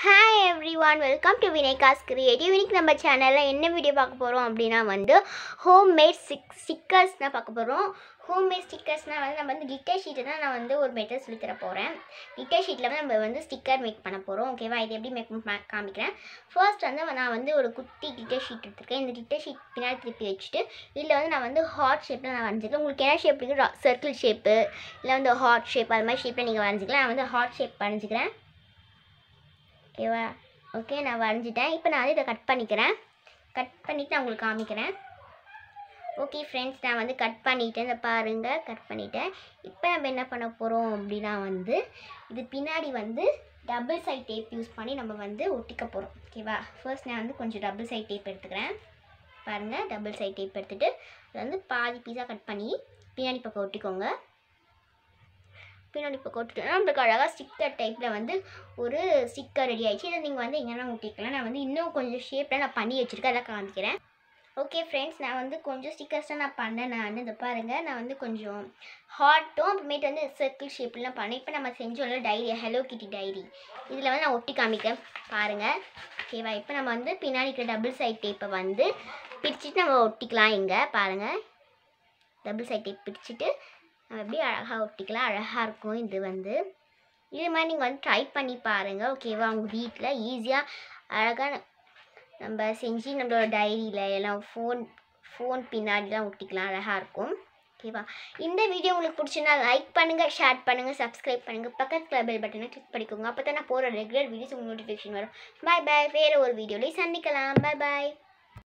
hi everyone welcome to வினேகாஸ் creative இன்னைக்கு நம்ம சேனலில் என்ன வீடியோ பார்க்க போகிறோம் அப்படின்னா வந்து ஹோம் மேட் ஸ்டிக் ஸ்டிக்கர்ஸ் தான் பார்க்க போகிறோம் ஹோம் மேட் ஸ்டிக்கர்ஸ்னால் வந்து நம்ம வந்து கிட்டர் ஷீட்டை தான் நான் வந்து ஒரு மெத்தட் சொல்லி தர போகிறேன் கிட்டர் ஷீட்டில் வந்து நம்ம வந்து ஸ்டிக்கர் மேக் பண்ண போகிறோம் ஓகேவா இது எப்படி மேக் பண்ண காமிக்கிறேன் ஃபர்ஸ்ட் வந்து நான் வந்து ஒரு குட்டி கிட்டர் ஷீட் எடுத்துருக்கேன் இந்த கிட்டர் ஷீட் பின்னாடி திருப்பி வச்சுட்டு இதில் வந்து நான் வந்து ஹார்ட் ஷேப்பில் நான் வரைஞ்சிக்கலாம் உங்களுக்கு என்ன ஷேப் இருக்குது சர்க்கிள் ஷேப்பு இல்லை வந்து ஹார்ட் ஷேப் அது மாதிரி ஷேப்பில் நீங்கள் வரைஞ்சிக்கலாம் நான் வந்து ஹார்ட் ஷேப் வரைஞ்சிக்கிறேன் ஓகேவா ஓகே நான் வரைஞ்சிட்டேன் இப்போ நான் வந்து இதை கட் பண்ணிக்கிறேன் கட் பண்ணிவிட்டு நான் உங்களுக்கு காமிக்கிறேன் ஓகே ஃப்ரெண்ட்ஸ் நான் வந்து கட் பண்ணிட்டேன் இந்த பாருங்கள் கட் பண்ணிட்டேன் இப்போ நம்ம என்ன பண்ண போகிறோம் அப்படின்னா வந்து இது பின்னாடி வந்து டபுள் சைட் டேப் யூஸ் பண்ணி நம்ம வந்து ஒட்டிக்க போகிறோம் ஓகேவா ஃபர்ஸ்ட் நான் வந்து கொஞ்சம் டபுள் சைட் டேப் எடுத்துக்கிறேன் பாருங்கள் டபுள் சைட் டேப் எடுத்துகிட்டு அதை வந்து பாதி பீஸாக கட் பண்ணி பின்னாடி பக்கம் ஒட்டிக்கோங்க பின்னாடி இப்போ கொட்டுட்டோம்னா நம்மளுக்கு அழகாக ஸ்டிக்கர் டைப்பில் வந்து ஒரு ஸ்டிக்கர் ரெடி ஆயிடுச்சு இதை நீங்கள் வந்து எங்கன்னா ஒட்டிக்கலாம் நான் வந்து இன்னும் கொஞ்சம் ஷேப்பில் நான் பண்ணி வச்சுருக்கேன் அதை காமிக்கிறேன் ஓகே ஃப்ரெண்ட்ஸ் நான் வந்து கொஞ்சம் ஸ்டிக்கர்ஸ் தான் நான் பண்ணேன் நான் இந்த பாருங்கள் நான் வந்து கொஞ்சம் ஹார்ட்டும் அப்புறமேட்டு வந்து சர்க்கிள் ஷேப்லாம் பண்ணேன் இப்போ நம்ம செஞ்சோம்ல டைரி ஹலோ கிட்டி டைரி இதில் வந்து நான் ஒட்டி காமிக்கிறேன் பாருங்கள் ஓகேவா இப்போ நம்ம வந்து பின்னாடி இருக்கிற டபுள் சைட் டேப்பை வந்து பிரிச்சுட்டு நம்ம ஒட்டிக்கலாம் இங்கே பாருங்கள் டபுள் சைட் டேப் பிரிச்சுட்டு நம்ம எப்படி அழகாக ஒட்டிக்கலாம் அழகாக இருக்கும் இது வந்து இது மாதிரி நீங்கள் வந்து ட்ரை பண்ணி பாருங்கள் ஓகேவா உங்கள் வீட்டில் ஈஸியாக அழகாக நம்ம செஞ்சு நம்மளோட டைரியில் எல்லாம் ஃபோன் ஃபோன் பின்னாடிலாம் ஒட்டிக்கலாம் அழகாக இருக்கும் ஓகேவா இந்த வீடியோ உங்களுக்கு பிடிச்சிருந்தா லைக் பண்ணுங்கள் ஷேர் பண்ணுங்கள் சப்ஸ்கிரைப் பண்ணுங்கள் பக்கத்தில் பெல் பட்டனை கிளிக் பண்ணிக்கோங்க அப்போ தான் நான் போகிற ரெகுலர் வீடியோஸ் உங்களுக்கு நோட்டிஃபிகேஷன் வரும் பாய் பாய் வேறு ஒரு வீடியோலேயே சந்திக்கலாம் பாய் பாய்